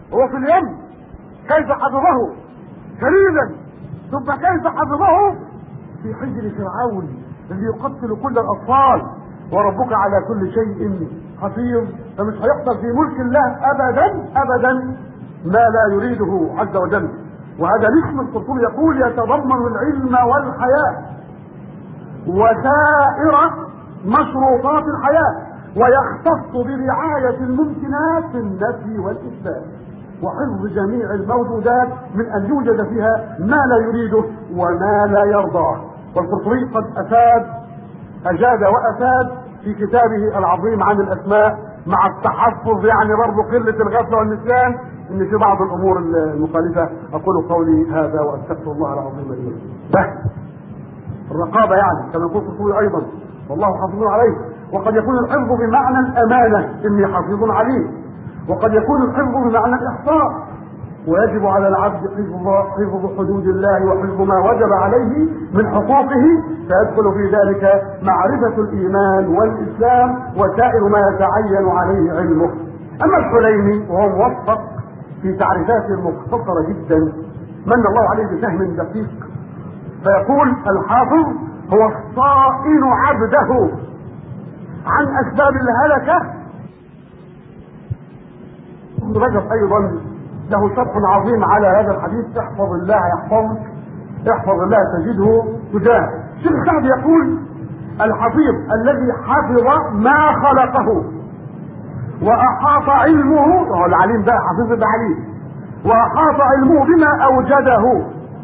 هو في اليم كيف حفظه كريما ثم كيف حفظه في حجر فرعون الذي يقتل كل الاطفال وربك على كل شيء حفيظ فمش هيحصل في ملك الله ابدا ابدا ما لا يريده عز وجل وهذا الاسم القرطبي يقول يتضمن العلم والحياه وسائر مشروطات الحياه ويختص برعايه الممكنات في النفي والاثبات وحفظ جميع الموجودات من ان يوجد فيها ما لا يريده وما لا يرضاه والقرطبي قد افاد اجاد وافاد في كتابه العظيم عن الاسماء مع التحفظ يعني برضه قله الغفله والنسيان ان في بعض الامور المخالفه اقول قولي هذا واستغفر الله العظيم لي بس الرقابه يعني كما يقول القرطبي ايضا والله حافظ عليه وقد يكون الحفظ بمعنى الامانه اني حفيظ عليه وقد يكون الحفظ بمعنى الاحصاء ويجب على العبد حفظ الله حفظ حدود الله وحفظ ما وجب عليه من حقوقه فيدخل في ذلك معرفة الإيمان والإسلام وسائر ما يتعين عليه علمه أما الحليمي وهو موفق في تعريفاته المختصرة جدا من الله عليه بفهم دقيق فيقول الحافظ هو الصائن عبده عن أسباب الهلكة ابن رجب أيضا له شرح عظيم على هذا الحديث احفظ الله يحفظك احفظ الله تجده تجاهك الشيخ سعد يقول الحفيظ الذي حفظ ما خلقه واحاط علمه هو العليم ده حفيظ ده عليم واحاط علمه بما اوجده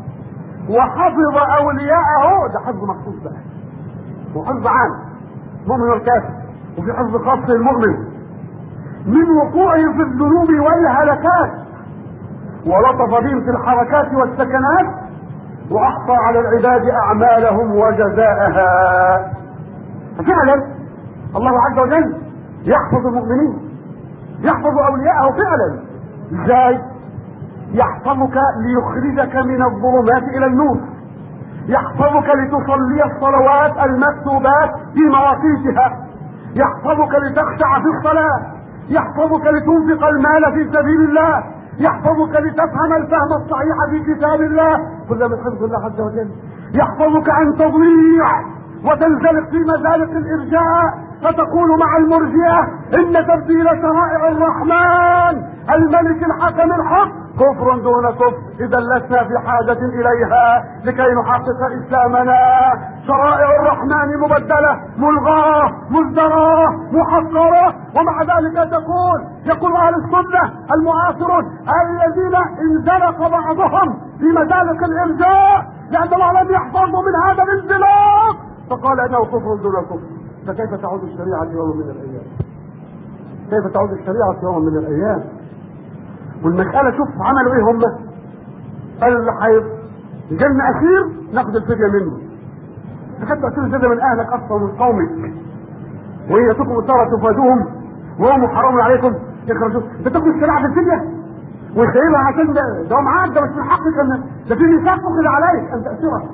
وحفظ اولياءه ده حفظ مخصوص بقى وحفظ عام مؤمن والكافر وفي حفظ خاص للمؤمن من وقوعهم في الذنوب والهلكات ولطف بهم في الحركات والسكنات واحصى على العباد اعمالهم وجزاءها ففعلا الله عز وجل يحفظ المؤمنين يحفظ اولياءه فعلا ازاي يحفظك ليخرجك من الظلمات الى النور يحفظك لتصلي الصلوات المكتوبات في مواقيتها يحفظك لتخشع في الصلاه يحفظك لتنفق المال في سبيل الله يحفظك لتفهم الفهم الصحيح في كتاب الله كل من حفظ الله عز وجل يحفظك عن تضييع وتنزلق في مزالق الارجاء فتقول مع المرجئه ان تبديل شرائع الرحمن الملك الحكم الحق كفر دون كفر اذا لسنا في حاجة اليها لكي نحقق اسلامنا شرائع الرحمن مبدلة ملغاة مزدراه محقرة ومع ذلك تقول يقول اهل السنة المعاصرون الذين انزلق بعضهم في مزالق الارجاء لان الله لم يحفظوا من هذا الانزلاق فقال انه كفر دون كفر فكيف تعود الشريعة يوم من الايام كيف تعود الشريعة يوم من الايام والمسألة شوف عملوا ايه هم قالوا اللي حيض جالنا اسير ناخد الفدية منه اخدت اسير الفدية من اهلك اصلا ومن قومك وهي ياتوكم الدار تفادوهم وهم حرام عليكم يخرجوا انت تاخد الشريعة في الفدية وسايبها عشان ده ده معاك ده مش من حقك ان ده في ميثاق اخذ عليك ان تأسره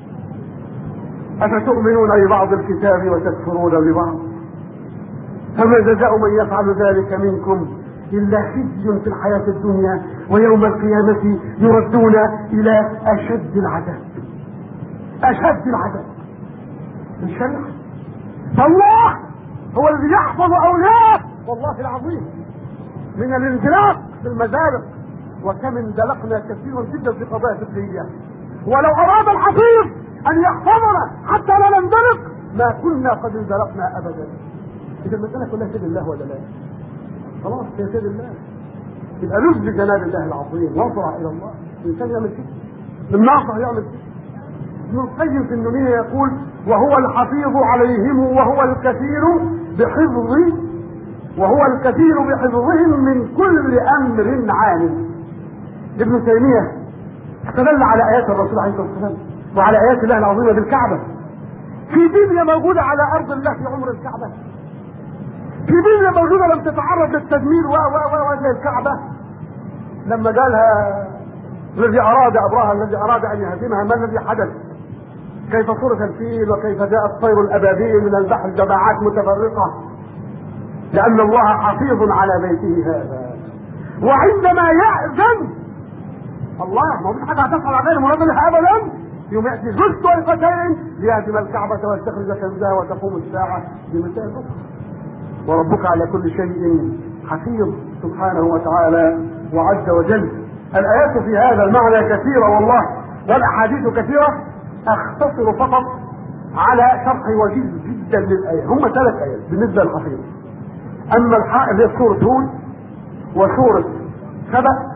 افتؤمنون ببعض الكتاب وتكفرون ببعض فما جزاء من يفعل ذلك منكم إلا خزي في الحياة الدنيا ويوم القيامة يردون إلى أشد العذاب أشد العذاب الشريعة فالله هو الذي يحفظ أولاد والله العظيم من الانزلاق في المزارق وكم انزلقنا كثيرا جدا في قضايا فقهية ولو أراد الحفيظ أن يحفظنا حتى لا ننزلق ما كنا قد انزلقنا أبدا إذا المسألة كلها سيد الله ولا لا؟ خلاص يا سيد الله يبقى نجد جلال الله العظيم وانصرع الى الله الانسان يعمل كده الناصح يعمل كده ابن القيم في النونية يقول وهو الحفيظ عليهم وهو الكثير بحفظ وهو الكثير بحفظهم من كل امر عالم ابن تيمية استدل على ايات الرسول عليه الصلاة والسلام وعلى ايات الله العظيمة بالكعبة في بيبليا موجودة على ارض الله في عمر الكعبة في بيبليا موجودة لم تتعرض للتدمير و و و زي الكعبة لما قالها الذي اراد ابراهة الذي اراد ان يهدمها ما الذي حدث كيف صرف الفيل وكيف جاءت طير الابابيل من البحر جماعات متفرقة لان الله حفيظ على بيته هذا وعندما يأذن الله ما فيش حاجه هتحصل على غير مراد بها ابدا يوم ياتي ذو الطائفتين ليهدم الكعبه ويستخرج كنزها وتقوم الساعه بمثال اخرى وربك على كل شيء حفيظ سبحانه وتعالى وعز وجل الايات في هذا المعنى كثيره والله والاحاديث كثيره اختصر فقط على شرح وجيز جدا للايه هم ثلاث ايات بالنسبه للحفيظ اما الحائط هي سوره هود وسوره سبأ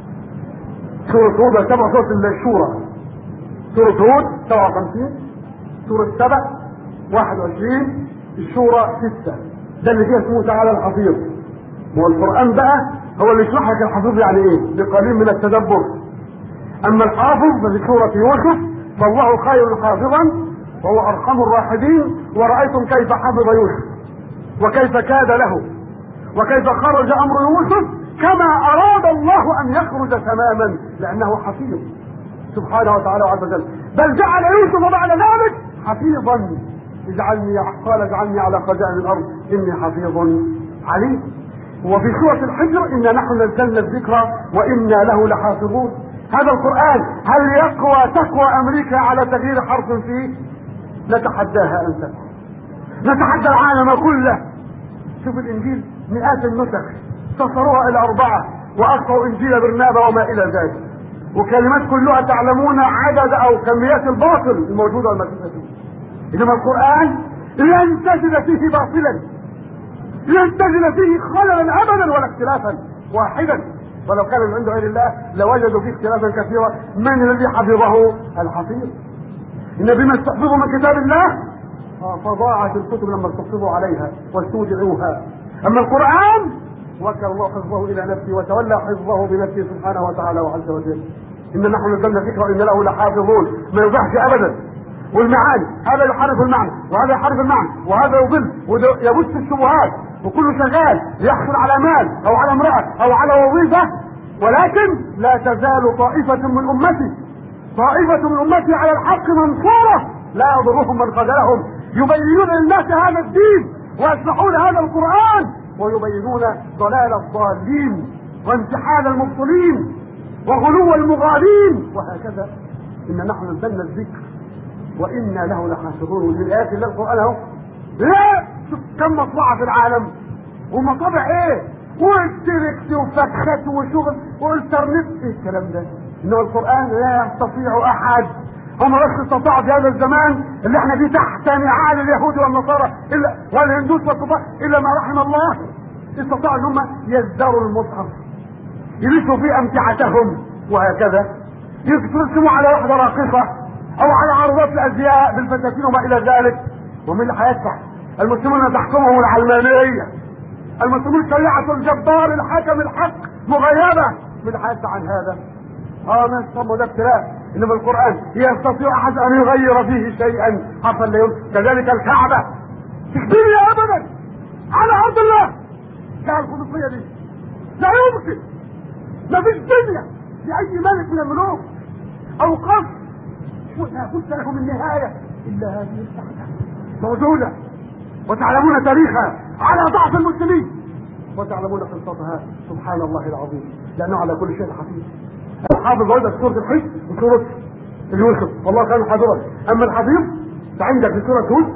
سورة هود سبع سورة الشورى سورة هود 57 سورة سبع 21 الشورى 6 ده اللي فيها اسمه تعالى الحفيظ والقرآن بقى هو اللي يشرح لك الحفيظ يعني ايه بقليل من التدبر اما الحافظ ففي سورة يوسف فالله خير حافظا وهو ارحم الراحمين ورأيتم كيف حفظ يوسف وكيف كاد له وكيف خرج امر يوسف كما اراد الله ان يخرج تماما لانه حفيظ سبحانه وتعالى وعز وجل بل جعل يوسف بعد ذلك حفيظا اجعلني قال اجعلني على خزائن الارض اني حفيظ عليم وفي سورة الحجر إنا نحن نزلنا الذكر وإنا له لحافظون هذا القرآن هل يقوى تقوى أمريكا على تغيير حرف فيه نتحداها أن تكون نتحدى العالم كله شوف الإنجيل مئات النسخ اختصروها إلى أربعة وأخطوا إنجيل برنابا وما إلى ذلك وكلمات كلها تعلمون عدد أو كميات الباطل الموجودة والمكتوبة فيه إنما القرآن لن تجد فيه باطلا لن تجد فيه خللا أبدا ولا اختلافا واحدا ولو كان من عند غير الله لوجدوا فيه اختلافا كثيرا من الذي حفظه الحفيظ إن بما استحفظوا من كتاب الله فضاعت الكتب لما استحفظوا عليها واستودعوها أما القرآن وكل الله حفظه الى نفسه وتولى حفظه بنفسه سبحانه وتعالى وعز وجل ان نحن نزلنا الذكر وان له لحافظون ما يضحش ابدا والمعاني هذا يحرف المعنى وهذا يحرف المعنى وهذا يضل وده يبث الشبهات وكله شغال يحصل على مال او على امراه او على وظيفه ولكن لا تزال طائفه من امتي طائفه من امتي على الحق منصوره لا يضرهم من خذلهم يبينون للناس هذا الدين ويشرحون هذا القران ويبينون ضلال الضالين وامتحان المبطلين وغلو المغالين وهكذا إن نحن نزلنا الذكر وإنا له لحافظون ودي الآيات اللي القرآن أهو لا شوف كم مطبعة في العالم ومطابع إيه والتركت وفكخت وشغل والترنت إيه الكلام ده إنه القرآن لا يستطيع أحد هم بس استطاعوا في هذا الزمان اللي احنا فيه تحت نعال اليهود والنصارى الا والهندوس والكفار الا ما رحم الله استطاعوا ان هم يزدروا المصحف يلبسوا فيه امتعتهم وهكذا يرسموا على واحده راقصه او على عرضات الازياء بالفساتين وما الى ذلك ومن اللي هيدفع المسلمون تحكمهم العلمانيه المسلمون شريعه الجبار الحكم الحق مغيبه من اللي هيدفع عن هذا اه ناس طب ده ابتلاء انما القران يستطيع احد ان يغير فيه شيئا حصل له كذلك الكعبه تكبير ابدا على ارض الله لا القدسيه دي لا يمكن ما فيش دنيا لاي ملك من الملوك او قصر لا بد له من نهايه الا هذه الساعه موجوده وتعلمون تاريخها على ضعف المسلمين وتعلمون قصتها سبحان الله العظيم لانه على كل شيء حفيظ الحافظ هو في سوره الحج وسوره يوسف والله كان حاضرا اما الحفيظ فعندك في سوره هود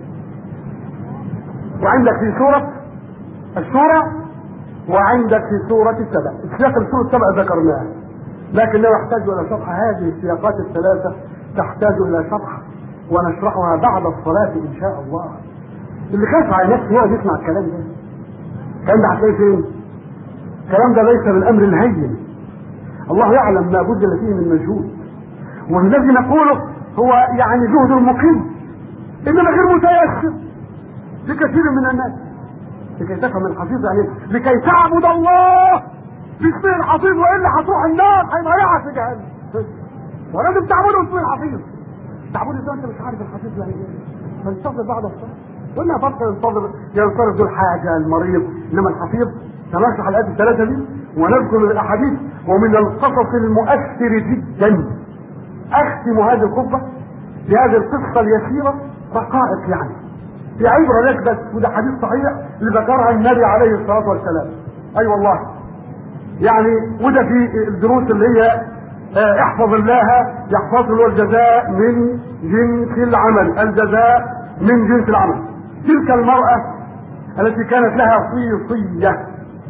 وعندك في سوره الشورى وعندك في سوره السبع السياق سوره السبع ذكرناه لكنه يحتاج الى شرح هذه السياقات الثلاثه تحتاج الى شرح ونشرحها بعد الصلاه ان شاء الله اللي خاف على نفسه يقعد يسمع الكلام ده الكلام ده هتلاقيه فين؟ الكلام ده ليس بالامر الهين الله يعلم ما بذل فيه من مجهود والذي نقوله هو يعني جهد المقيم انما غير متيسر لكثير من الناس لكي تفهم الحفيظ يعني لكي تعبد الله باسم الحفيظ والا هتروح النار هيضيعك في جهنم ولازم تعبده باسم الحفيظ تعبده ازاي انت مش عارف الحفيظ يعني ايه فانتظر بعد الصلاه قلنا فرق ينتظر ينصرف ذو الحاجه المريض انما الحفيظ سنشرح الايات الثلاثه دي ونذكر الاحاديث ومن القصص المؤثر جدا اختم هذه الخطبه بهذه القصه اليسيره رقائق يعني في عبره لك بس وده حديث صحيح اللي ذكرها النبي عليه الصلاه والسلام اي أيوة والله يعني وده في الدروس اللي هي اه احفظ الله يحفظه اللي هو الجزاء من جنس العمل الجزاء من جنس العمل تلك المرأة التي كانت لها صيصية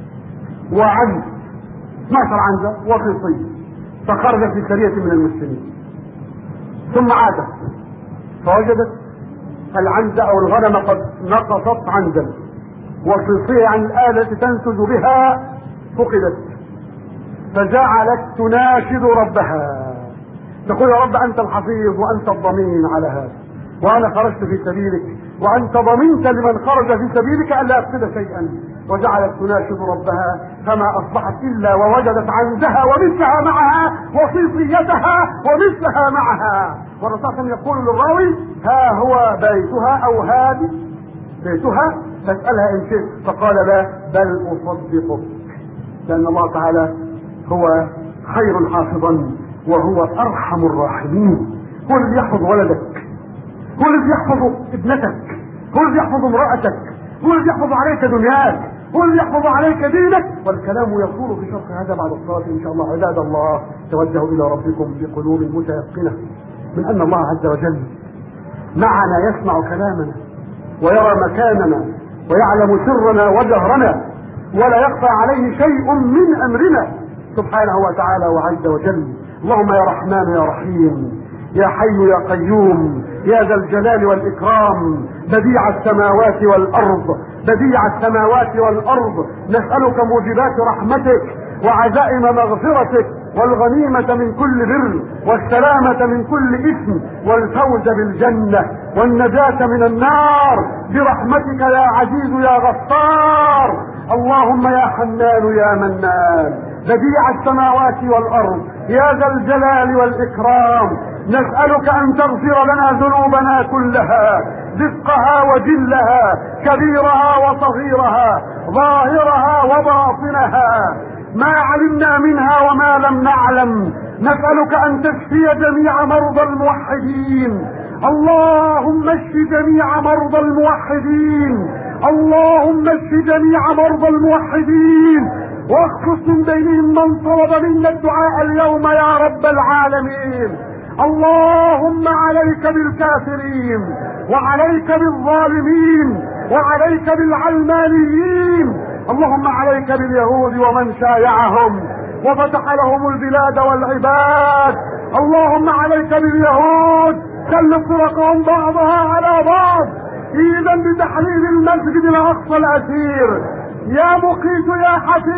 وعنز 12 عنزة وصيصية فخرجت في سرية من المسلمين ثم عادت فوجدت العنزة او الغنم قد نقصت عنزا وصيصية عن الآلة التي تنسج بها فقدت فجعلت تناشد ربها تقول يا رب انت الحفيظ وانت الضمين على هذا وانا خرجت في سبيلك وانت ضمنت لمن خرج في سبيلك الا يفقد شيئا وجعلت تناشد ربها فما اصبحت الا ووجدت عنزها ومثلها معها وصيصيتها ومثلها معها والرسول يقول للراوي ها هو بيتها او هذه بيتها فاسالها ان شئت فقال لا بل اصدقك لان الله تعالى هو خير حافظا وهو ارحم الراحمين هو الذي يحفظ ولدك هو الذي يحفظ ابنتك هو الذي يحفظ امرأتك هو الذي يحفظ عليك دنياك هو الذي يحفظ عليك دينك والكلام يطول في شرح هذا بعد الصلاة إن شاء الله عباد الله توجهوا إلى ربكم بقلوب متيقنة من أن الله عز وجل معنا يسمع كلامنا ويرى مكاننا ويعلم سرنا وجهرنا ولا يخفى عليه شيء من أمرنا سبحانه وتعالى وعز وجل اللهم يا رحمن يا رحيم يا حي يا قيوم يا ذا الجلال والإكرام بديع السماوات والأرض بديع السماوات والأرض نسألك موجبات رحمتك وعزائم مغفرتك والغنيمة من كل بر والسلامة من كل إثم والفوز بالجنة والنجاة من النار برحمتك يا عزيز يا غفار اللهم يا حنان يا منان بديع السماوات والأرض يا ذا الجلال والإكرام نسألك أن تغفر لنا ذنوبنا كلها دقها وجلها كبيرها وصغيرها ظاهرها وباطنها ما علمنا منها وما لم نعلم نسألك أن تشفي جميع مرضى الموحدين اللهم اشف جميع مرضى الموحدين اللهم اشف جميع مرضى الموحدين واخصص من بينهم من طلب منا الدعاء اليوم يا رب العالمين اللهم عليك بالكافرين وعليك بالظالمين وعليك بالعلمانيين اللهم عليك باليهود ومن شايعهم وفتح لهم البلاد والعباد اللهم عليك باليهود سلط فرقهم بعضها على بعض اذا بتحرير المسجد الاقصى الاسير يا مقيت يا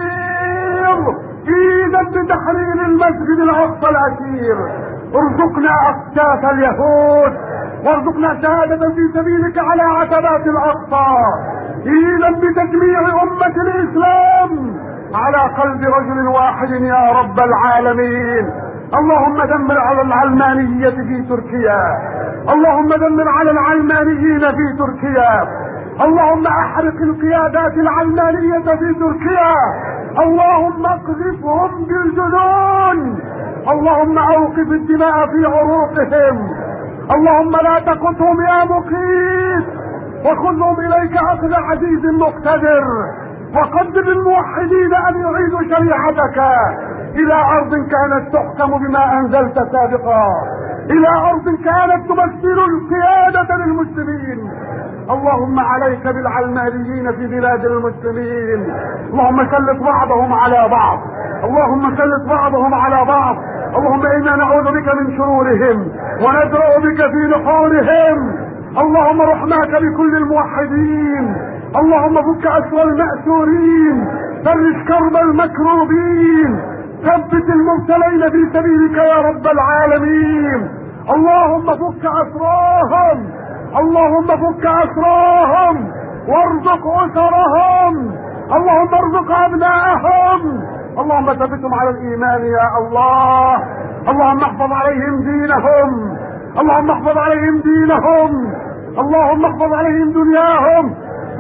حفيظ اذا بتحرير المسجد الاقصى الاسير ارزقنا اكتاف اليهود وارزقنا شهادة في سبيلك على عتبات الاقصى اذا بتجميع امة الاسلام على قلب رجل واحد يا رب العالمين اللهم دمر على العلمانية في تركيا اللهم دمر على العلمانيين في تركيا اللهم احرق القيادات العلمانية في تركيا اللهم اقذفهم بالجنون اللهم اوقف الدماء في عروقهم اللهم لا تقتهم يا مقيت وخذهم اليك اخذ عزيز مقتدر وقدر الموحدين ان يعيدوا شريعتك الى ارض كانت تحكم بما انزلت سابقا الى ارض كانت تمثل القيادة للمسلمين اللهم عليك بالعلمانيين في بلاد المسلمين اللهم سلط بعضهم على بعض اللهم سلط بعضهم على بعض اللهم انا نعوذ بك من شرورهم وندرأ بك في نحورهم اللهم رحماك بكل الموحدين اللهم فك اسر المأسورين فرج كرب المكروبين ثبت المبتلين في سبيلك يا رب العالمين اللهم فك اسراهم اللهم فك اسراهم وارزق اسرهم اللهم ارزق ابناءهم اللهم ثبتهم على الايمان يا الله اللهم احفظ عليهم دينهم اللهم احفظ عليهم دينهم اللهم احفظ عليهم دنياهم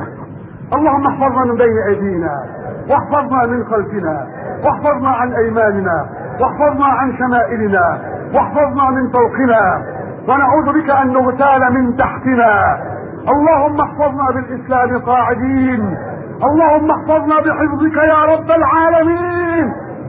اللهم احفظنا من بين ايدينا واحفظنا من خلفنا واحفظنا عن ايماننا واحفظنا عن شمائلنا واحفظنا من فوقنا ونعوذ بك ان نغتال من تحتنا اللهم احفظنا بالاسلام قاعدين اللهم احفظنا بحفظك يا رب العالمين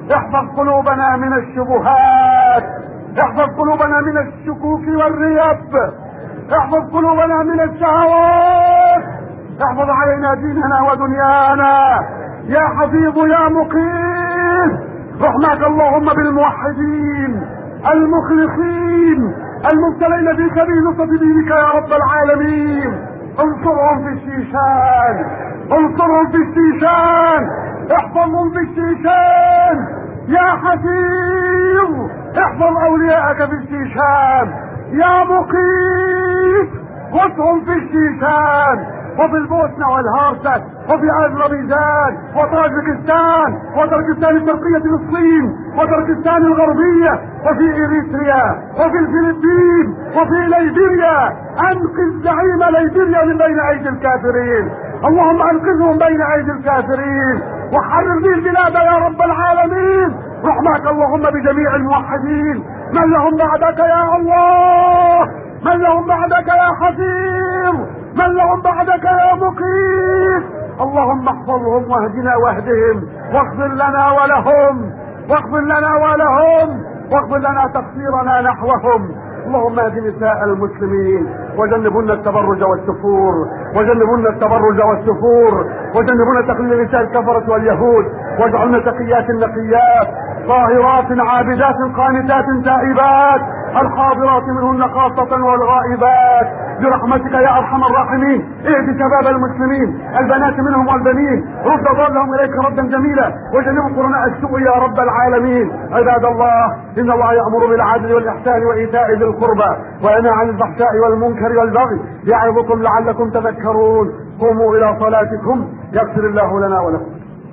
احفظ قلوبنا من الشبهات احفظ قلوبنا من الشكوك والريب احفظ قلوبنا من الشهوات احفظ علينا ديننا ودنيانا يا حفيظ يا مقيم رحمك اللهم بالموحدين المخلصين المبتلين في سبيل نصرة دينك يا رب العالمين انصرهم في الشيشان انصرهم في الشيشان احفظهم في الشيشان يا حفيظ احفظ اولياءك في الشيشان يا مقيت واسهم في الشيشان وفي البوسنة والهارسة وفي أذربيجان وطاجكستان وتركستان الشرقية للصين وتركستان الغربية وفي إريتريا وفي الفلبين وفي ليبيريا أنقذ زعيم ليبيريا من بين أيدي الكافرين اللهم أنقذهم بين أيدي الكافرين وحرر به البلاد يا رب العالمين رحمك اللهم بجميع الموحدين من لهم بعدك يا الله من لهم بعدك يا حفيظ من لهم بعدك يا مقيت اللهم احفظهم واهدنا واهدهم واغفر لنا ولهم واغفر لنا ولهم واغفر لنا تقصيرنا نحوهم اللهم اهد نساء المسلمين وجنبن التبرج والسفور وجنبن التبرج والسفور وجنبن تقليد نساء الكفرة واليهود واجعلنا تقيات نقيات طاهرات عابدات قانتات تائبات الحاضرات منهن خاصة والغائبات برحمتك يا ارحم الراحمين اهد شباب المسلمين البنات منهم والبنين رد ضالهم اليك ردا جميلا وجنب قرناء السوء يا رب العالمين عباد الله ان الله يامر بالعدل والاحسان وايتاء ذي القربى وينهى عن الفحشاء والمنكر والبغي يعظكم لعلكم تذكرون قوموا الى صلاتكم يغفر الله لنا ولكم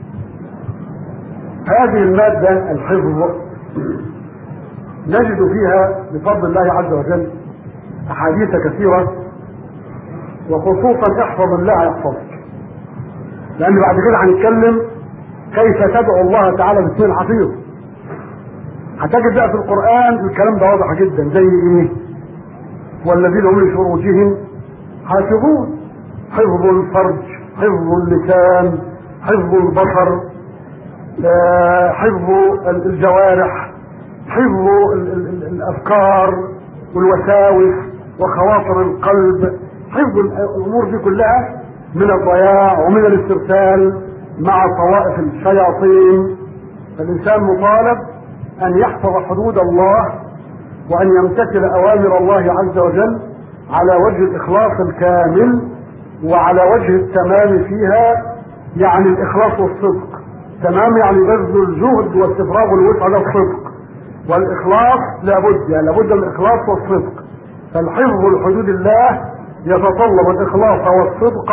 هذه المادة الحفظ نجد فيها بفضل الله عز وجل أحاديث كثيرة وخصوصا احفظ الله يحفظك لأن بعد كده هنتكلم كيف تدعو الله تعالى باسم الحفيظ هتجد بقى في القرآن الكلام ده واضح جدا زي ايه والذين هم لشروطهم حافظون حفظ الفرج حفظ اللسان حفظ البصر آه، حفظ الجوارح حفظ ال- ال- الافكار والوساوس وخواطر القلب حفظ الامور دي كلها من الضياع ومن الاسترسال مع طوائف الشياطين فالانسان مطالب ان يحفظ حدود الله وان يمتثل اوامر الله عز وجل على وجه الاخلاص الكامل وعلى وجه التمام فيها يعني الاخلاص والصدق تمام يعني بذل الجهد واستفراغ الوسع ده الصدق والاخلاص لابد يعني لابد من الاخلاص والصدق فالحفظ لحدود الله يتطلب الاخلاص والصدق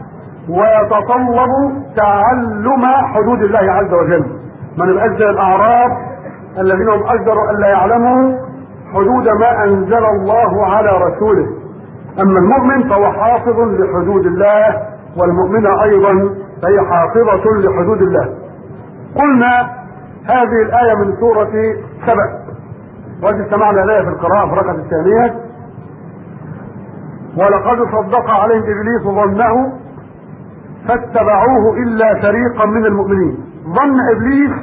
ويتطلب تعلم حدود الله عز وجل من الأجل الاعراب الذين هم اجدروا ان لا يعلموا حدود ما انزل الله على رسوله اما المؤمن فهو حافظ لحدود الله والمؤمنة ايضا فهي حافظة لحدود الله قلنا هذه الآية من سورة سبع وهذه سمعنا الآية في القراءة في الركعة الثانية ولقد صدق عليهم إبليس ظنه فاتبعوه إلا فريقا من المؤمنين ظن إبليس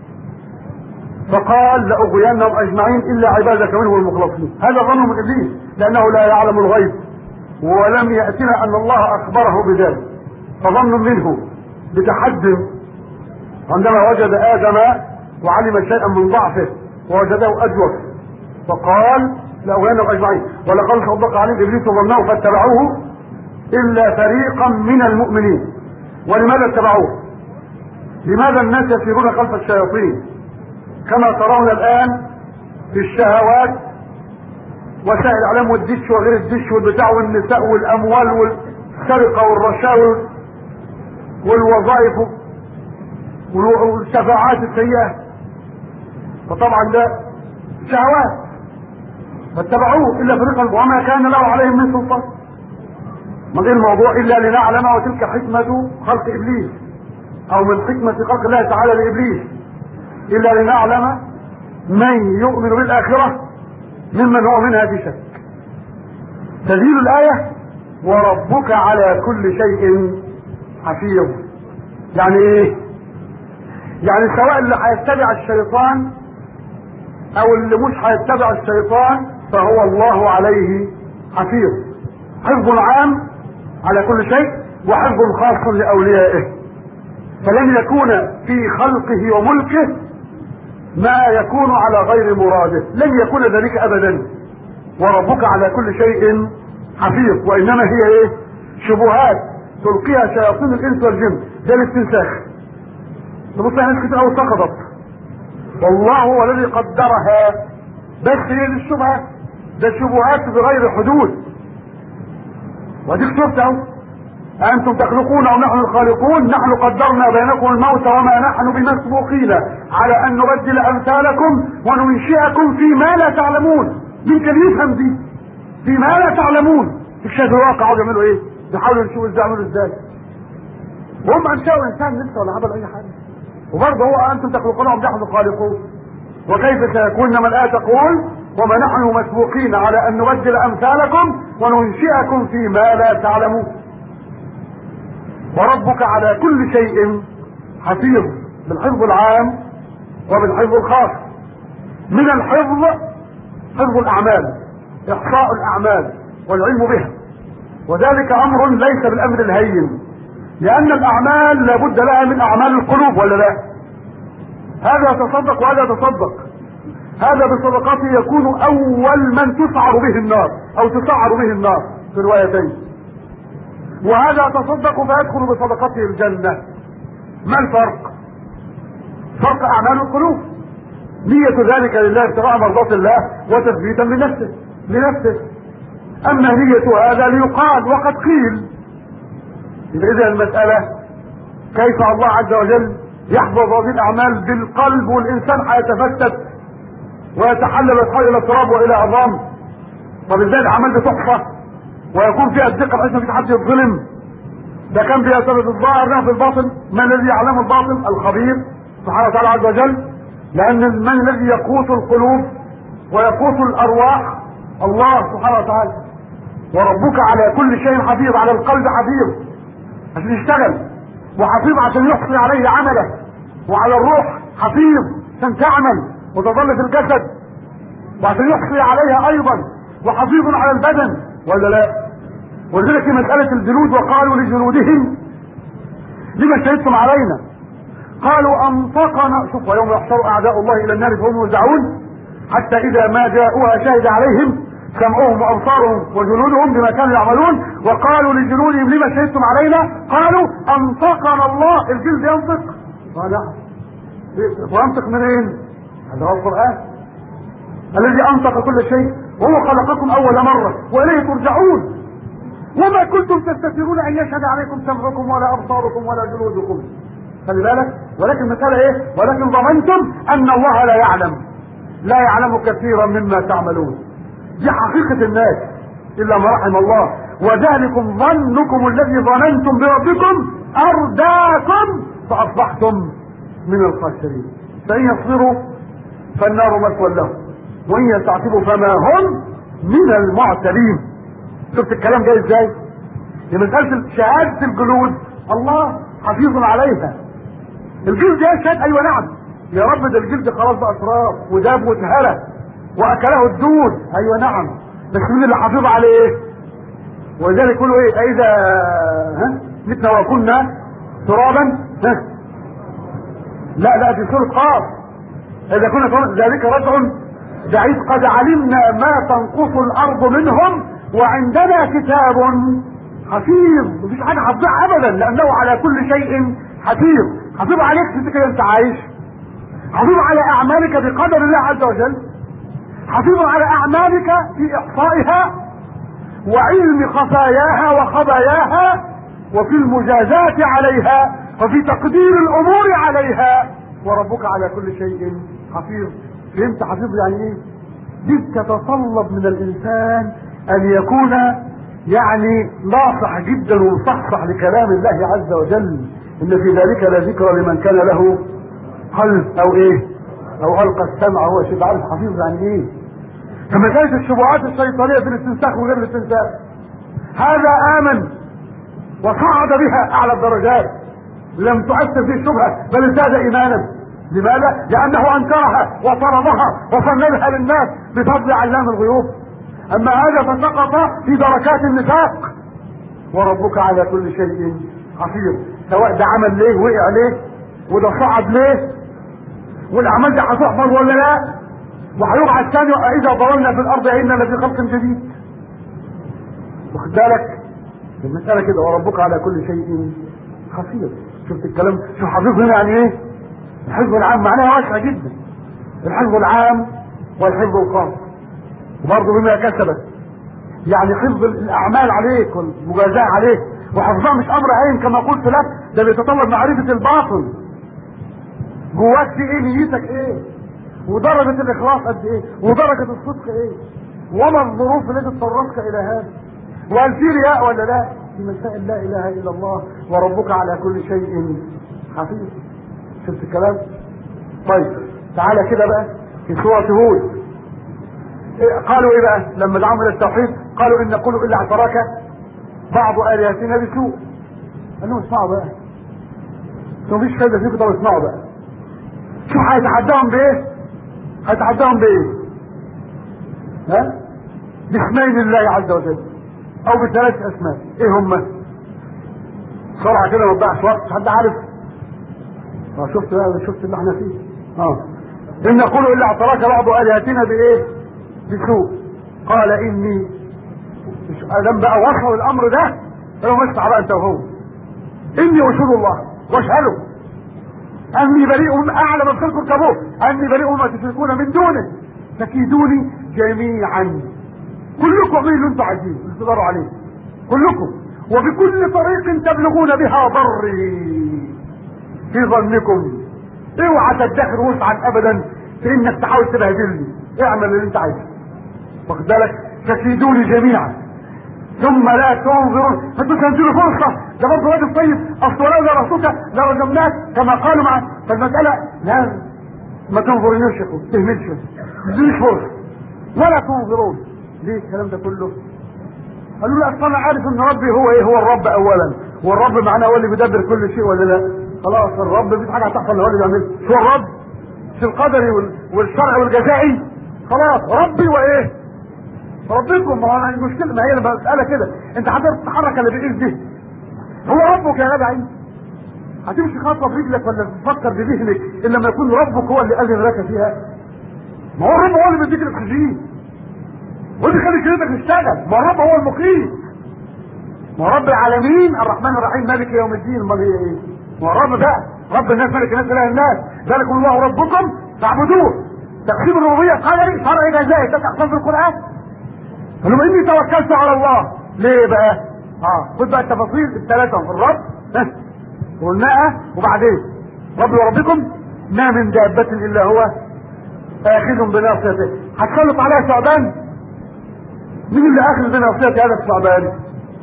فقال لأغوينهم أجمعين إلا عبادك منهم المخلصين هذا ظن من إبليس لأنه لا يعلم الغيب ولم يأتنا أن الله أخبره بذلك فظن منه بتحد عندما وجد آدم وعلم شيئا من ضعفه ووجده أجوف فقال لأغوينهم أجمعين ولقد صدق عليهم إبليس ظنه فاتبعوه إلا فريقا من المؤمنين ولماذا اتبعوه لماذا الناس يسيرون خلف الشياطين كما ترون الآن في الشهوات وسائل الإعلام والدش وغير الدش والبتاع والنساء والأموال والسرقة والرشاوى والوظائف والشفاعات السيئة فطبعا ده شهوات فاتبعوه إلا فريقا وما كان له عليهم من سلطان ما غير الموضوع إلا لنعلم وتلك حكمة خلق إبليس أو من حكمة خلق الله تعالى لإبليس إلا لنعلم من يؤمن بالآخرة ممن هو منها في شك تزيل الآية وربك على كل شيء حفيظ يعني ايه يعني سواء اللي هيتبع الشيطان او اللي مش هيتبع الشيطان فهو الله عليه حفيظ حفظ عام على كل شيء وحفظ خاص لاوليائه فلن يكون في خلقه وملكه ما يكون على غير مراده لن يكون ذلك ابدا وربك على كل شيء حفيظ وانما هي ايه شبهات تلقيها شياطين الانس والجن ده الاستنساخ تبص ناس كتير قوي سقطت والله هو الذي قدرها بس هي دي الشبهه ده شبهات بغير حدود وديك شفت اهو انتم تخلقون او نحن الخالقون نحن قدرنا بينكم الموت وما نحن بمسبوقين على ان نبدل امثالكم وننشئكم فيما لا تعلمون مين كان يفهم دي فيما لا تعلمون اكشاف الواقع عاوز يعملوا ايه بيحاولوا يشوفوا ازاي يعملوا ازاي وهم انشأوا انسان لسه ولا عمل اي حاجه وبرضه هو انتم تخلقونهم نحن الخالقون وكيف سيكون من الآية تقول وما نحن مسبوقين على أن نبدل أمثالكم وننشئكم فيما لا تعلمون وربك على كل شيء حفيظ بالحفظ العام وبالحفظ الخاص من الحفظ حفظ الأعمال إحصاء الأعمال والعلم بها وذلك أمر ليس بالأمر الهين لأن الأعمال لابد لها من أعمال القلوب ولا لا هذا يتصدق وهذا يتصدق هذا بصدقته يكون أول من تسعر به النار أو تسعر به النار في روايتين وهذا يتصدق فيدخل بصدقته الجنة ما الفرق فرق أعمال القلوب نية ذلك لله ابتغاء مرضات الله وتثبيتا لنفسه لنفسه أما نية هذا ليقال وقد قيل إذا المسألة كيف الله عز وجل يحفظ هذه الأعمال بالقلب والإنسان هيتفتت ويتحلل ويتحول إلى التراب وإلى عظام طب ازاي الأعمال بتحفظ ويكون فيها الدقة بحيث مفيش حد يتظلم ده كان فيها سبب الظاهر ده في الباطن من الذي يعلم الباطن الخبير سبحانه وتعالى عز وجل لأن من الذي يقوت القلوب ويقوت الأرواح الله سبحانه وتعالى وربك على كل شيء حفيظ على القلب حفيظ عشان يشتغل وحفيظ عشان يحصي عليه عمله وعلى الروح حفيظ عشان تعمل وتظل في الجسد وعشان يحصي عليها ايضا وحفيظ على البدن ولا لا ولذلك في مسألة الجلود وقالوا لجلودهم لما شهدتم علينا قالوا انطقنا شوف ويوم يحشر اعداء الله الى النار فهم يوزعون حتى اذا ما جاءوها شهد عليهم سمعهم وابصارهم وجلودهم بما كانوا يعملون وقالوا لجلودهم لما شهدتم علينا قالوا انطقنا الله الجلد ينطق قال وينطق منين هذا هو القران الذي انطق كل شيء وهو خلقكم اول مره واليه ترجعون وما كنتم تستترون ان يشهد عليكم سمعكم ولا ابصاركم ولا جلودكم خلي بالك ولكن المساله ايه ولكن ظننتم ان الله لا يعلم لا يعلم كثيرا مما تعملون دي حقيقة الناس إلا ما رحم الله وذلكم ظنكم الذي ظننتم بربكم أرداكم فأصبحتم من الخاسرين فإن يصبروا فالنار مثوى لهم وإن يستعتبوا فما هم من المعتبين شفت الكلام جاي ازاي؟ لمسألة شهادة الجلود الله حفيظ عليها الجلد يشهد أيوة نعم يا رب ده الجلد خلاص بقى أسراف وداب واتهرى واكله الدود ايوه نعم بس مين اللي حافظ عليه ولذلك يقولوا ايه اذا ها متنا وكنا ترابا ها لا لا في سوره قاف اذا كنا ترابا ذلك رجع بعيد قد علمنا ما تنقص الارض منهم وعندنا كتاب حفيظ مفيش حاجه هتضيع ابدا لانه على كل شيء حفيظ حفيظ عليك انت كده انت عايش حفيظ على اعمالك بقدر الله عز وجل حفيظ على اعمالك في احصائها وعلم خفاياها وخباياها وفي المجازات عليها وفي تقدير الامور عليها وربك على كل شيء حفيظ فهمت حفيظ يعني ايه دي تتطلب من الانسان ان يكون يعني ناصح جدا ومصحصح لكلام الله عز وجل ان في ذلك لذكرى لمن كان له قلب او ايه او القى السمع هو شيء عارف حفيظ يعني ايه كما كانت الشبهات الشيطانيه في الاستنساخ وغير الاستنساخ هذا امن وصعد بها اعلى الدرجات لم تؤثر فيه شبهه بل ازداد ايمانا لماذا؟ لانه انكرها وطردها وفندها للناس بفضل علام الغيوب اما هذا فسقط في دركات النفاق وربك على كل شيء حفيظ سواء ده عمل ليه وقع ليه وده صعد ليه والاعمال دي هتحفظ ولا لا وهيبعث ثاني اذا ضللنا في الارض اننا لفي خلق جديد واخد بالك المسألة كده وربك على كل شيء حفيظ شفت الكلام شوف حفيظ هنا يعني ايه الحفظ العام معناها واسعة جدا الحفظ العام والحفظ الخاص وبرضه بما كسبت يعني حفظ الاعمال عليك والمجازاة عليك وحفظها مش امر عين كما قلت لك ده بيتطلب معرفة الباطن جواك في ايه نيتك ايه ودرجة الاخلاص قد ايه ودرجة الصدق ايه وما الظروف التي اضطرتك الى هذا وهل في رياء ولا لا في مسائل لا اله الا الله وربك على كل شيء حفيظ شفت الكلام طيب تعالى كده بقى في سورة هود إيه قالوا ايه بقى لما دعوا الى التوحيد قالوا ان نقول الا اعتراك بعض الهتنا بسوء قال لهم اسمعوا بقى مفيش فايده فيكم طب اسمعوا بقى شو هيتحداهم بايه هيتحداهم بايه ها باسمين الله عز وجل او بثلاث اسماء ايه هم بسرعه كده ما تضيعش وقت حد عارف اه شفت بقى شفت اللي احنا فيه اه ان نقول الا اعتراك بعض الهتنا بايه بسوء قال اني ادم بقى وصلوا الامر ده قالوا اسمع بقى انت وهو اني اشهد الله واشهده اني بريء اعلم بخلق الكبور اني بريء ما تشركون من دونه فكيدوني جميعا كلكم اعملوا اللي انتم عايزينه اللي تقدروا عليه كلكم وبكل طريق تبلغون بها ضري في ظنكم اوعى تدخر وسعا ابدا في انك تحاول تبهدلني اعمل اللي انت عايزه واخد بالك فكيدوني جميعا ثم لا تنظرون انتوا تنزلوا فرصه ده برضه راجل طيب اصل ولو لرسولك لرجمناك كما قالوا مع فالمساله لا ما تنظرونيش يا اخويا تهملش ما تدينيش فرصه ولا تنظرون ليه الكلام ده كله قالوا له اصل انا عارف ان ربي هو ايه هو الرب اولا والرب معناه هو اللي بيدبر كل شيء ولا لا خلاص الرب مفيش حاجه هتحصل هو اللي بيعملها شو الرب في القدري والشرع والجزائي خلاص ربي وايه ربكم ما هو المشكله ما هي المساله كده انت حضرتك تتحرك اللي بايد دي هو ربك يا جدع انت هتمشي خطوه برجلك ولا تفكر بذهنك الا لما يكون ربك هو اللي اذن لك فيها ما هو الرب هو اللي بيديك الاكسجين واللي خلي كلمتك تشتغل ما الرب هو المقيم ما رب العالمين الرحمن الرحيم مالك يوم الدين امال هي ايه ما الرب بقى رب الناس ملك الناس اله الناس ذلكم الله ربكم فاعبدوه تقسيم الربوبيه قدري شرعي جزائي ده تحفظ في القران قالوا اني توكلت على الله ليه بقى اه خد بقى التفاصيل الثلاثه في الرب ها والناقه وبعدين رب وربكم ما من دابة الا هو اخذ بناصيته هتسلط عليها ثعبان مين اللي اخذ بناصية هذا الثعبان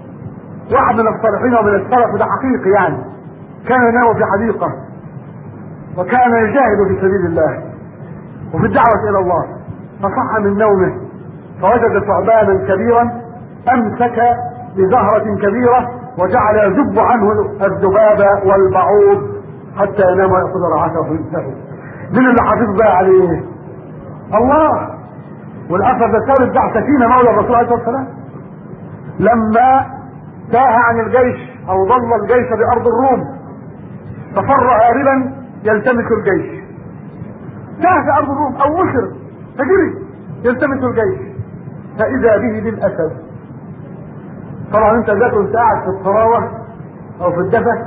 واحد من الصالحين ومن السلف وده حقيقي يعني كان ينام في حديقة وكان يجاهد في سبيل الله وفي الدعوة الى الله فصح من نومه فوجد ثعبانا كبيرا امسك بزهرة كبيرة وجعل يذب عنه الذباب والبعوض حتى ينام ويأخذ راحته وينتهي من اللي حافظ بقى عليه الله والاثر ده ثابت بتاع سكينه مولى الرسول عليه الصلاه والسلام لما تاه عن الجيش او ضل الجيش بارض الروم ففر هاربا يلتمس الجيش تاه في ارض الروم او وشر فجري يلتمس الجيش فاذا به بالاسد طبعا انت ذاك وانت قاعد في الطراوه او في الدفا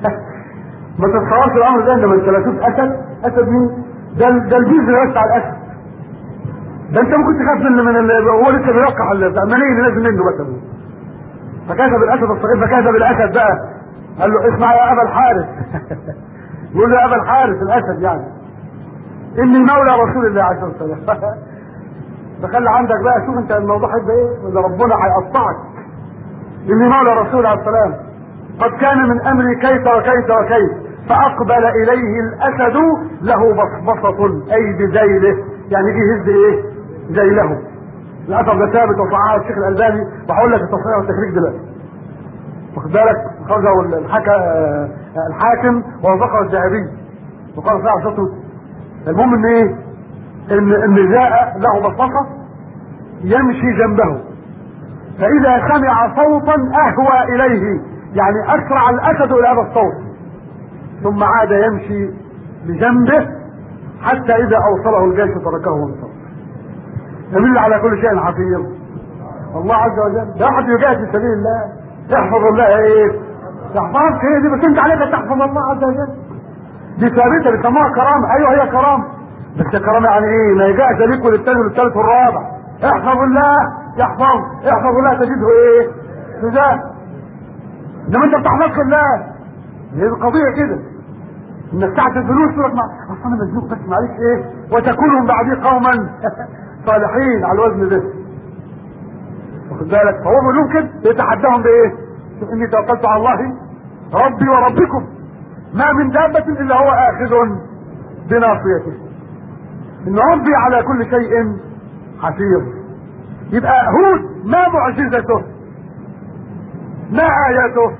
ما تتصورش الامر ده لما انت لا تشوف اسد اسد مين ده ده الجزء بتاع الاسد ده انت ممكن تخاف من من ال- هو لسه بيوقع المنيه اللي نازل منه مثلا فكذب الاسد الصغير فكذب الاسد بقى قال له اسمع يا ابا الحارث يقول له يا ابا الحارث الاسد يعني اني مولى رسول الله عليه الصلاه والسلام فخلي عندك بقى شوف انت الموضوع هيبقى ايه ولا ربنا هيقطعك اني مولى رسول عليه السلام قد كان من امري كيف وكيف وكيف فاقبل اليه الاسد له بصبصة اي بذيله يعني جه يهز ايه ذيله الاثر ده ثابت وصححه الشيخ الالباني وهقول لك التصحيح والتخريج دلوقتي واخد بالك خرجه الحكا الحاكم ووافقه الذهبي وقال فيها صوته المهم ان ايه ان ان جاء له بصقه يمشي جنبه فاذا سمع صوتا اهوى اليه يعني اسرع الاسد الى هذا الصوت ثم عاد يمشي بجنبه حتى اذا اوصله الجيش تركه وانصرف يدل على كل شيء حفيظ الله عز وجل ده احد يجاهد في سبيل الله يحفظ الله ايه تحفظك هي دي بس انت عليك تحفظ الله عز وجل دي ثابته بيسموها كرامه ايوه هي كرامه بس كرامه يعني ايه ما يجاهد ليك وللثاني وللثالث والرابع احفظ الله يحفظ احفظ الله تجده ايه تجاه انما انت بتحفظش الله هي القضيه كده انك تحت الفلوس تقول لك ما اصل انا مزنوق بس معلش ايه وتكون من بعدي قوما صالحين على الوزن ده واخد بالك فهو بيقول لهم كده يتحداهم بايه؟ شوف اني توكلت على الله ربي وربكم ما من دابة الا هو اخذ بناصيته ان ربي على كل شيء حفيظ يبقى هود ما معجزته ما اياته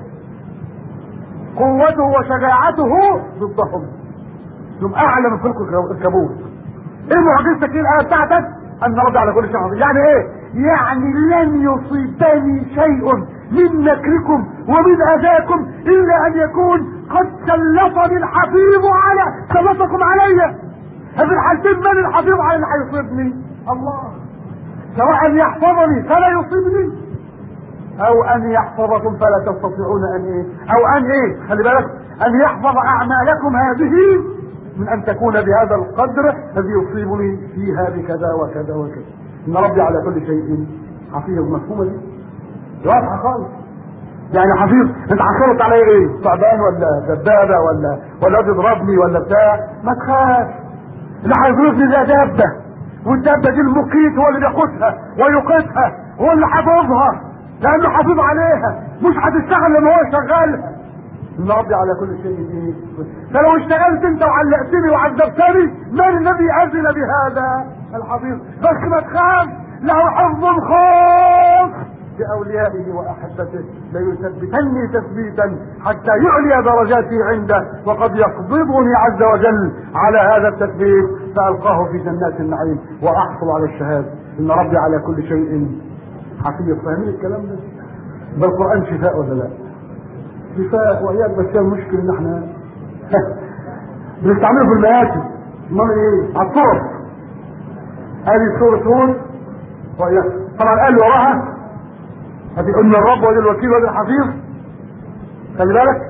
قوته وشجاعته ضدهم هم اعلى من فلك الكابوس ايه معجزتك ايه الايه بتاعتك ان ربي على كل شيء حفيظ يعني ايه يعني لن يصيبني شيء من مكركم ومن اذاكم الا ان يكون قد سلطني الحفيظ على سلطكم علي هذه الحالتين من الحفيظ على اللي هيصيبني الله سواء يحفظني فلا يصيبني او ان يحفظكم فلا تستطيعون ان ايه او ان ايه خلي بالك ان يحفظ اعمالكم هذه من ان تكون بهذا القدر الذي يصيبني فيها بكذا وكذا وكذا ان ربي على كل شيء حفيظ مفهومه دي واضحه خالص يعني حفيظ انت حصلت علي ايه تعبان ولا دبابه ولا ولا تضربني ولا بتاع ما تخاف اللي هيضربني ده دابه والدابه دي المقيت هو اللي بياخدها ويقيتها هو اللي حافظها لانه حافظ عليها مش هتشتغل لما هو شغالها ان ربي على كل شيء ايه فلو اشتغلت انت وعلقتني وعذبتني من الذي اذن بهذا الحفيظ بس ما تخاف له حفظ خاص بأوليائه وأحبته ليثبتني تثبيتا حتى يعلي درجاتي عنده وقد يقبضني عز وجل على هذا التثبيت فألقاه في جنات النعيم وأحصل على الشهادة إن ربي على كل شيء حفيظ فاهمين الكلام ده؟ ده القرآن شفاء ولا لا؟ شفاء وإياك بس هي المشكلة إن إحنا بنستعمله في المآتي امال ايه؟ على الطرق هذه سورة هود وإياك طبعا قال وراها هذه ان الرب وادي الوكيل وادي الحفيظ خلي بالك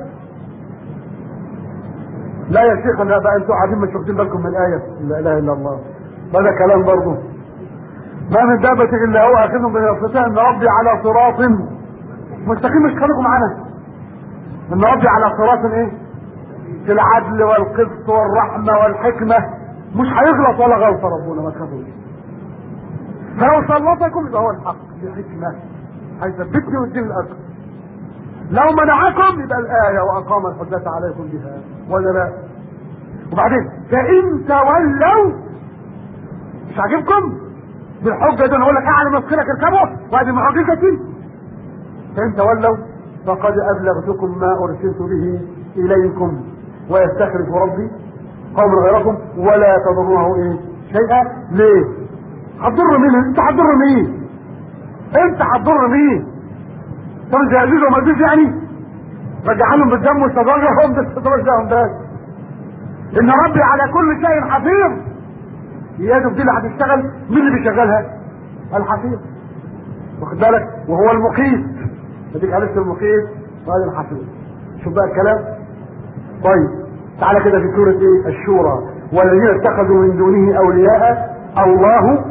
لا يا شيخ انا بقى انتوا قاعدين مش واخدين بالكم من الايه لا اله الا الله هذا كلام برضه ما من دابة الا هو اخذهم بنصرته ان ربي على صراط مستقيم مش خليكم معانا ان ربي على صراط ايه في العدل والقسط والرحمة والحكمة مش هيغلط ولا غلط ربنا ما تخافوش فلو سلطكم يبقى هو الحق بحكمة هيثبتني ويديني الاجر لو منعكم يبقى الايه واقام الحجه عليكم بها ولا لا وبعدين فان تولوا مش عاجبكم بالحجه دي نقول لك اعلى مسكنك اركبوا وادي معجزتي فان تولوا فقد ابلغتكم ما ارسلت به اليكم ويستخلف ربي قوم غيركم ولا تضرونه ايه شيئا ليه هتضر مين انت هتضر مين انت هتضر مين طب انت عزيز ومزيز يعني رجع لهم بالدم واستدرجهم هم استدرجهم بس ان ربي على كل شيء حفيظ يده دي اللي هتشتغل مين اللي بيشغلها الحفيظ واخد بالك وهو المقيت اديك عرفت المقيت وهذا الحفيظ شوف بقى الكلام طيب تعالى كده في سورة ايه الشورى والذين اتخذوا من دونه اولياء الله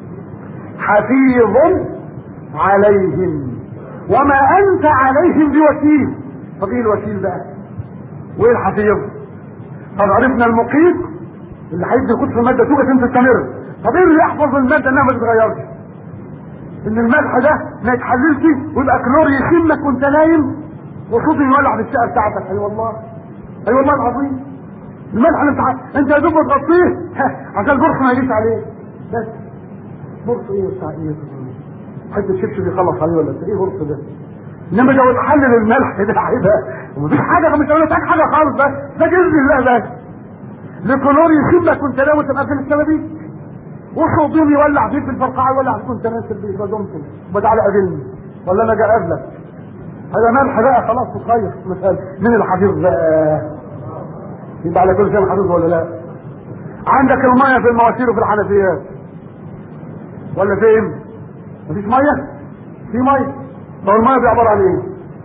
حفيظ عليهم وما انت عليهم بوكيل طب ايه الوكيل بقى وايه الحفيظ طب عرفنا المقيت اللي هيدي القدس في الماده توجد انت تستمر طب ايه اللي يحفظ الماده انها ما تتغيرش ان الملح ده ما يتحللش ويبقى كلور يشمك وانت نايم وصوت يولع في الشقه بتاعتك اي أيوة والله اي أيوة والله العظيم الملح اللي انت انت يا دوب تغطيه عشان البرص ما يجيش عليه بس برص ايه بتاع ايه حته شبشب يخلص عليه ولا ايه برص ده انما لو تحلل الملح ده هيبقى ومفيش حاجه مش هقول لك حاجه خالص بس ده باذن الله بس لكلور يسيبك وانت ناوي تبقى في الشبابيك وصوتهم يولع فيك في الفرقعه يولع فيك وانت نازل بيه بدمتم وتعالى قابلني ولا انا جاي اقابلك هذا ملح بقى خلاص تخير مثال مين الحفيظ بقى يبقى على كل شيء حفيظ ولا لا عندك الميه في المواسير وفي الحنفيات ولا فين مفيش ميه في ميه طب الميه دي عباره عن ايه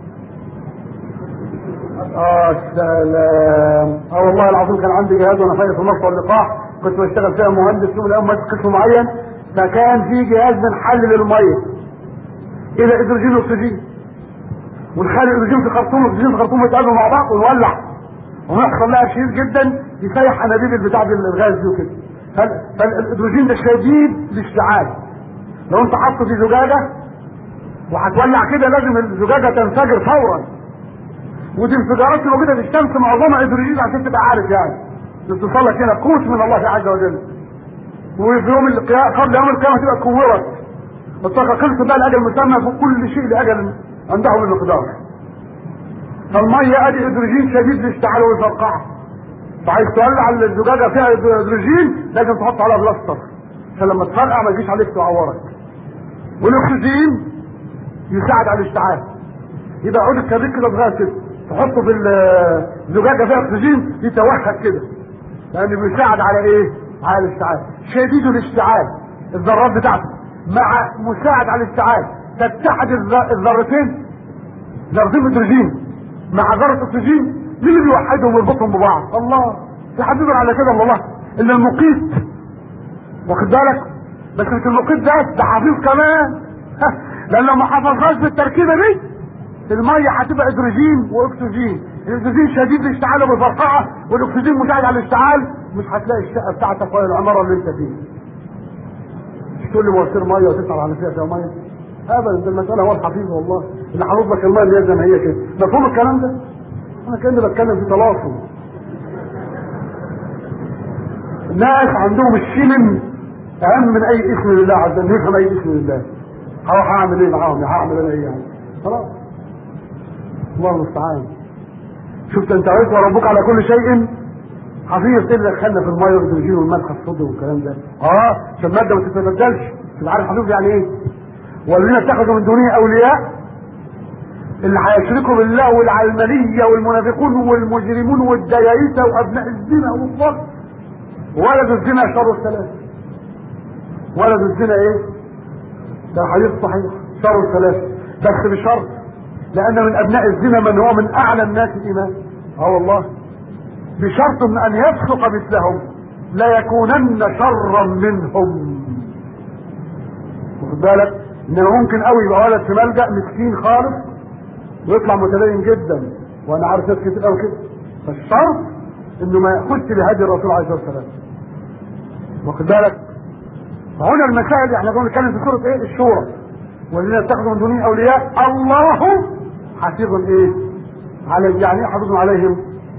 اه سلام اه والله العظيم كان عندي جهاز وانا فايق في مصر اللقاح كنت بشتغل فيها مهندس يوم الاول ماسك قسم معين فكان في جهاز بنحلل الميه الى هيدروجين واكسجين ونخلي الهيدروجين في خرطوم والاكسجين في خرطوم يتقابلوا مع بعض ونولع ونحصل لها شديد جدا يسيح انابيب البتاع دي الغاز دي وكده فال- فالهيدروجين ده شديد الاشتعال لو انت حاطه في زجاجه وهتولع كده لازم الزجاجه تنفجر فورا ودي انفجارات موجوده في الشمس معظمها هيدروجين عشان تبقى عارف يعني توصل لك هنا قوت من الله عز وجل وفي يوم القيامه قبل يوم القيامه تبقى كورت الطاقه خلصت بقى الاجل مسمى في كل شيء لاجل عنده من مقدار فالميه ادي هيدروجين شديد الاشتعال والفرقعه فعايز تولع الزجاجه فيها هيدروجين لازم تحط عليها بلاستر عشان لما تفرقع ما يجيش عليك تعورك والاكسجين يساعد على الاشتعال يبقى عود الكبريت كده صغير كده تحطه في الزجاجه فيها اكسجين يتوهج كده لانه بيساعد على ايه؟ على الاشتعال شديد الاشتعال الذرات بتاعته مع مساعد على الاشتعال تتحد الذ- الذرتين ذرتين هيدروجين مع ذره اكسجين مين اللي بيوحدهم ويربطهم ببعض؟ الله في حد يقدر على كده إلا الله الا المقيت واخد بالك بس مش المقيت ده ده حفيظ كمان لان لو ما حفظهاش بالتركيبه دي الميه هتبقى هيدروجين واكسجين الهيدروجين شديد الاشتعال وبيفرقعه والاكسجين مساعد على الاشتعال مش هتلاقي الشقه بتاعتك ولا العماره اللي انت فيها مش تقول لي مواسير ميه وتسال على فيها فيها ميه ابدا ده المساله هو الحفيظ والله اللي حافظ لك الميه اللي هي زي ما هي كده مفهوم الكلام ده انا كاني بتكلم في تواصل ناس عندهم الشمم اهم من اي اسم لله عز وجل يفهم اي اسم لله هروح اعمل ايه معاهم هعمل انا ايه يعني خلاص الله المستعان شفت انت عرفت وربك على كل شيء حفيظ ايه اللي دخلنا في الميه والهيدروجين والملح الصودي والكلام ده اه عشان الماده ما تتبدلش تبقى عارف حفيظ يعني ايه والذين اتخذوا من دونه اولياء اللي هيشركوا بالله والعلمانيه والمنافقون والمجرمون والديايسه وابناء الزنا والصلب ولد الزنا شر الثلاث ولد الزنا ايه ده حديث صحيح شر الثلاث بس بشرط لان من ابناء الزنا من هو من اعلى الناس ايمان اه والله بشرط من ان يفسق مثلهم لا يكونن شرا منهم واخد بالك انه ممكن قوي يبقى ولد في ملجا مسكين خالص ويطلع متدين جدا وانا عارف ناس كتير قوي كده فالشرط انه ما ياخدش بهدي الرسول عليه الصلاه والسلام واخد بالك فهنا المسائل احنا كنا بنتكلم في سوره ايه الشورى والذين اتخذوا من دونه اولياء الله حفيظ ايه على يعني ايه حفيظ عليهم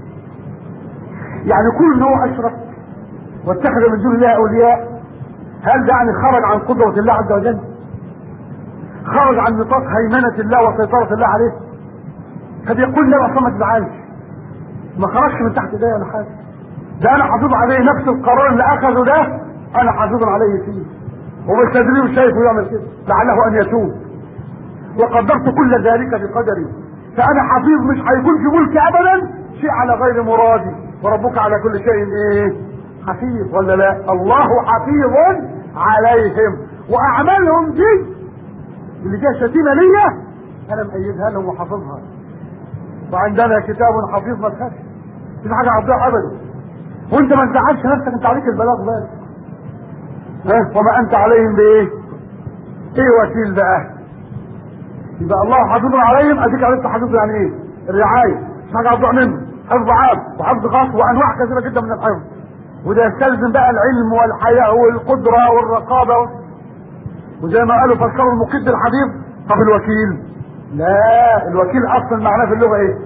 يعني كل نوع اشرك واتخذ من دون الله اولياء هل ده يعني خرج عن قدرة الله عز وجل خرج عن نطاق هيمنة الله وسيطرة الله عليه قد يقول لا اصلا ما تزعلش ما خرجش من تحت ايديا ولا حاجه ده انا حافظ عليه نفس القرار اللي اخذه ده انا حافظ عليه فيه وبالتدريب شايفه يعمل كده لعله ان يتوب وقدرت كل ذلك بقدري فانا حفيظ مش هيكون في ملكي ابدا شيء على غير مرادي وربك على كل شيء ايه حفيظ ولا لا الله حفيظ عليهم واعمالهم دي اللي فيها شتيمه ليا انا مأيدها لهم وحافظها وعندنا كتاب حفيظ ما تخافش مش حاجه هتضيع ابدا وانت ما تزعلش نفسك انت عليك البلاغ بس ها وما انت عليهم بايه ايه وكيل بقى يبقى الله حافظ عليهم اديك عرفت حافظ يعني ايه الرعايه مش حاجه هتضيع منه حفظ عام وحفظ خاص وانواع كثيره جدا من الحفظ وده يستلزم بقى العلم والحياء والقدره والرقابه وزي ما قالوا فسروا المقيد بالحبيب طب الوكيل لا الوكيل اصلا معناه في اللغه ايه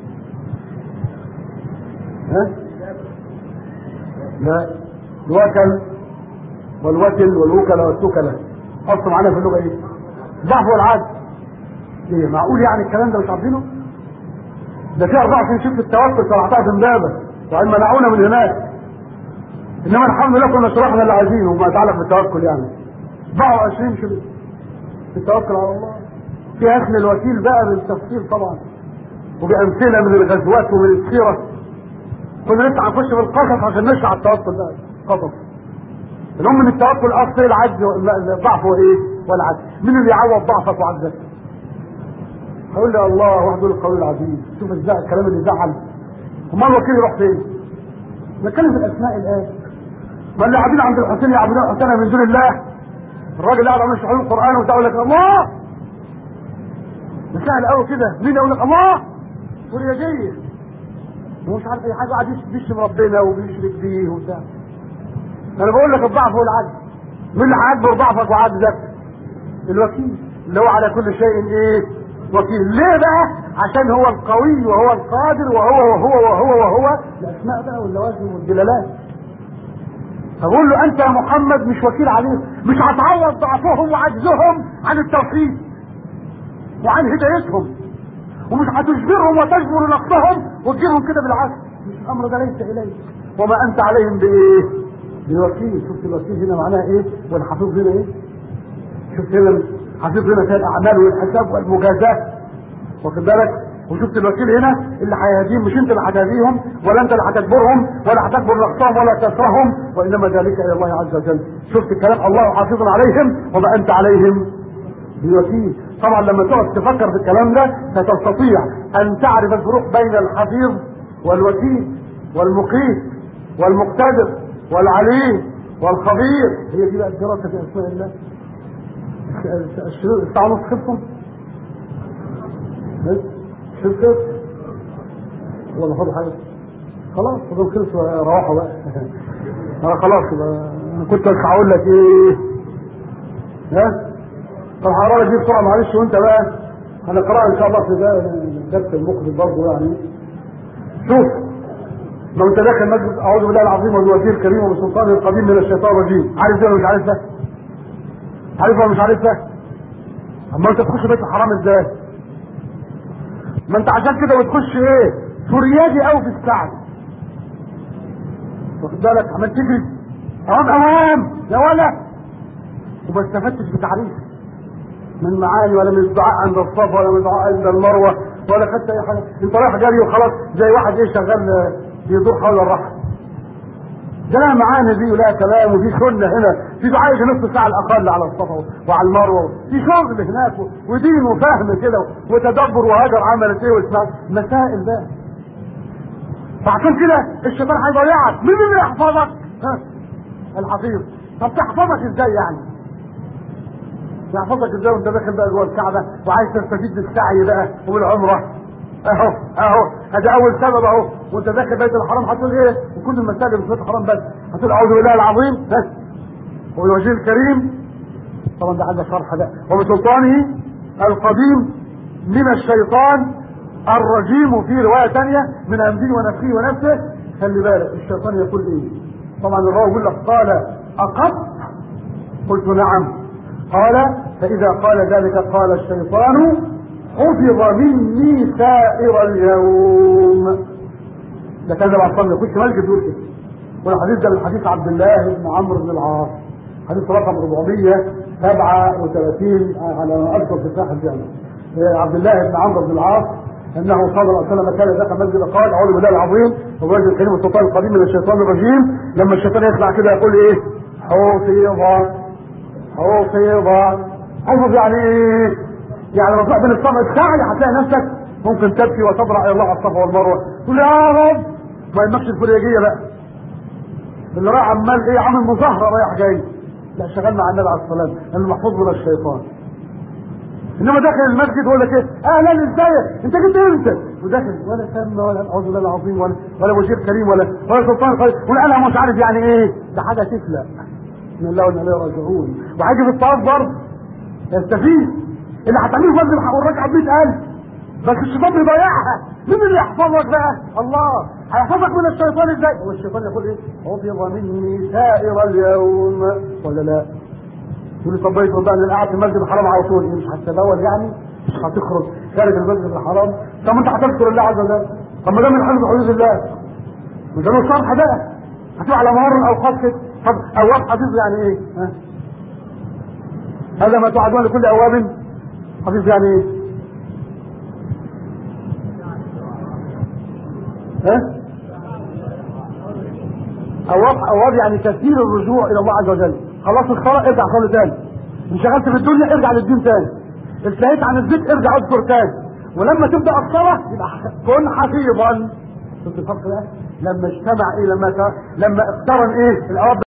ها لا الوكل والوكل والوكلاء والتكلاء اصلا معناه في اللغه ايه ضعف والعجز ايه معقول يعني الكلام ده مش عارفينه ده في 24 شيء في التوكل طلعتها في امبابه وان منعونا من هناك انما الحمد لله كنا شرحنا اللي عايزينه وما يتعلق بالتوكل يعني 24 شيء في التوكل على الله في اسم الوكيل بقى بالتفصيل طبعا وبامثله من الغزوات ومن السيره كنا لسه هنخش في القصص عشان نشرح التوكل ده قصص المهم من التوكل اصل العجز الضعف وايه والعجز مين اللي يعوض ضعفك وعجزك هقول لي الله وحده القوي العزيز شوف ازاي الكلام اللي زعل امال الوكيل يروح فين نتكلم في الاسماء الان ما اللي قاعدين عند الحسين يعبدون الحسين من دون الله الراجل قاعد عمال يشرح له القران وبتاع يقول لك الله مسائل قوي كده مين يقول لك الله ورياجيه ومش عارف اي حاجه قاعد يشتم ربنا وبيشرك بيه وبتاع انا بقول لك الضعف والعجز مين اللي هيكبر ضعفك وعجزك الوكيل اللي هو على كل شيء ايه وكيل ليه بقى عشان هو القوي وهو القادر وهو وهو وهو وهو الاسماء بقى واللوازم والدلالات فقول له انت يا محمد مش وكيل عليهم مش هتعوض ضعفهم وعجزهم عن التوحيد وعن هدايتهم ومش هتجبرهم وتجبر نقصهم وتجيبهم كده بالعكس مش الامر ده ليس اليك وما انت عليهم بايه بوكيل شفت الوكيل هنا معناها ايه والحفيظ هنا ايه شفت هنا الحفيظ هنا كان الاعمال والحساب والمجازاه واخد بالك وشفت الوكيل هنا اللي هيهديهم مش انت اللي هتهديهم ولا انت اللي هتجبرهم ولا هتجبر نقصهم ولا كسرهم وانما ذلك الى الله عز وجل شفت الكلام الله حافظ عليهم وما انت عليهم بوكيل طبعا لما تقعد تفكر في الكلام ده ستستطيع ان تعرف الفروق بين الحفيظ والوكيل والمقيت والمقتدر والعليم والخبير هي دي بقى الدراسه في اسماء الله الساعه ونص خلصوا بس خلصت ولا فاضل حاجه خلاص فضل خلصوا روحوا بقى انا خلاص يبقى انا كنت بس هقول لك ايه ها طب هقرا لك دي بسرعه معلش وانت بقى هنقراها ان شاء الله في ده الدرس المقبل برضه يعني شوف لو انت داخل مسجد اعوذ بالله العظيم وبوجهه الكريم وبسلطانه القديم من الشيطان الرجيم عارف ده ولا مش عارف ده؟ عارف ولا مش عارف ده؟ اما انت تخش بيت الحرام ازاي؟ ما انت عشان كده بتخش ايه؟ فريادي قوي في السعد واخد بالك عمال تجري اوام اوام يا ولا وما استفدتش بتعريف من معاني ولا من دعاء عند الصف ولا من دعاء عند المروه ولا خدت اي حاجه انت رايح جري وخلاص زي واحد ايه شغال بيدور حول الرحم ده لها معاني دي ولها كلام وفي سنه هنا في دعاء في نص ساعه الاقل على الصفا وعلى المروه في شغل هناك ودين وفهم كده وتدبر وهجر عملت ايه واسمع مسائل بقى فعشان كده الشيطان هيضيعك مين اللي يحفظك؟ ها الحفيظ طب تحفظك ازاي يعني؟ يحفظك ازاي وانت داخل بقى جوه الكعبه وعايز تستفيد بالسعي بقى وبالعمره اهو اهو ادي اول سبب اهو وانت داخل بيت الحرام هتقول ايه وكل المساجد في بيت الحرام بس هتقول اعوذ بالله العظيم بس والوجه الكريم طبعا ده عايز شرح ده وبسلطانه القديم من الشيطان الرجيم في روايه ثانيه من امره ونفسه ونفسه خلي بالك الشيطان يقول ايه طبعا الراوي يقول لك قال اقط قلت نعم قال فاذا قال ذلك قال الشيطان حفظ مني سائر اليوم ده كان بعد صلى يخش مسجد يقول كده والحديث ده من حديث عبد الله بن عمرو بن العاص حديث رقم 437 على ما اذكر في صحيح الجامع عبد الله بن عمرو بن العاص انه صلى الله عليه وسلم كان دخل مسجد قال اعوذ بالله العظيم وبوجه الكريم والسلطان القديم من الشيطان الرجيم لما الشيطان يطلع كده يقول ايه حفظ حفظ حفظ يعني ايه يعني لو طلع بين الصفا الساعي هتلاقي نفسك ممكن تبكي وتضرع الى الله على الصفا والمروه تقول يا رب ما يمكش الفريجيه بقى اللي راح عمال ايه عامل مظاهره رايح جاي لا شغال مع النبي عليه الصلاه والسلام لانه محفوظ من الشيطان انما داخل المسجد ولا كده اهلا ازيك انت جيت امتى وداخل ولا سمى ولا اعوذ بالله العظيم ولا ولا وزير كريم ولا ولا سلطان قوي ولا انا مش عارف يعني ايه ده حاجه تفلق من الله وانا اليه راجعون وهيجي في الطواف برضه يستفيد اللي هتعمله في مسجد والركعه ب 100000 بس الشيطان بيضيعها مين اللي يحفظك بقى الله هيحفظك من الشيطان ازاي هو الشيطان يقول ايه حفظ مني سائر اليوم ولا لا يقول لي طب بيت بقى انا قاعد في المسجد الحرام على طول إيه مش هتتبول يعني مش هتخرج خارج المسجد الحرام طب ما انت هتذكر الله عز وجل طب ما ده من حفظ حدود الله وده له شرح بقى هتبقى على مر الاوقات كده طب اواب حفيظ يعني ايه؟ ها؟ هذا ما توعدون لكل اواب حفيظ يعني ايه؟ ها؟ اواب اواب يعني كثير الرجوع الى الله عز وجل خلاص الخطا ارجع صلي تاني انشغلت في الدنيا ارجع للدين تاني انتهيت عن الذكر ارجع اذكر تاني ولما تبدا الصلاه يبقى كن حفيظا شفت الفرق ده لما اجتمع ايه لما لما اقترن ايه الاواب